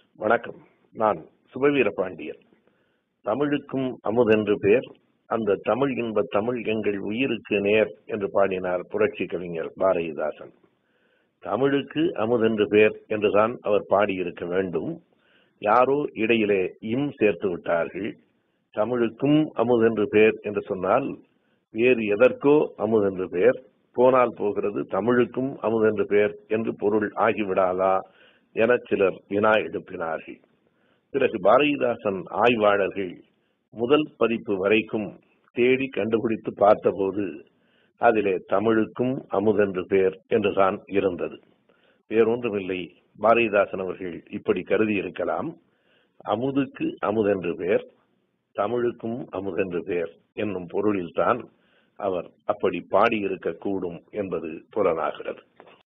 வணக்கம் நான் சுபவீர பாண்டியன் தமிழுக்கும் அமுதென்று பேர் அந்த தமிழ் இன்ப தமிழ் எங்கள் உயிருக்கு நேர் என்று பாடினார் புரட்சி கவிஞர் பாரதிதாசன் தமிழுக்கு அமுதென்று பேர் என்றுதான் அவர் பாடியிருக்க வேண்டும் யாரோ இடையிலே இம் சேர்த்து விட்டார்கள் தமிழுக்கும் அமுதென்று பேர் என்று சொன்னால் வேறு எதற்கோ அமுதென்று பேர் போனால் போகிறது தமிழுக்கும் அமுதென்று பேர் என்று பொருள் ஆகிவிடாதா என சிலர் வினா எழுப்பினார்கள் பிறகு பாரதிதாசன் ஆய்வாளர்கள் முதல் பதிப்பு வரைக்கும் தேடி கண்டுபிடித்து பார்த்தபோது அதிலே தமிழுக்கும் அமுதென்று பேர் என்றுதான் இருந்தது வேறொன்றுமில்லை பாரதிதாசன் அவர்கள் இப்படி கருதி இருக்கலாம் அமுதுக்கு அமுதென்று பேர் தமிழுக்கும் அமுதென்று பேர் என்னும் பொருளில்தான் அவர் அப்படி பாடியிருக்க கூடும் என்பது புலனாகிறது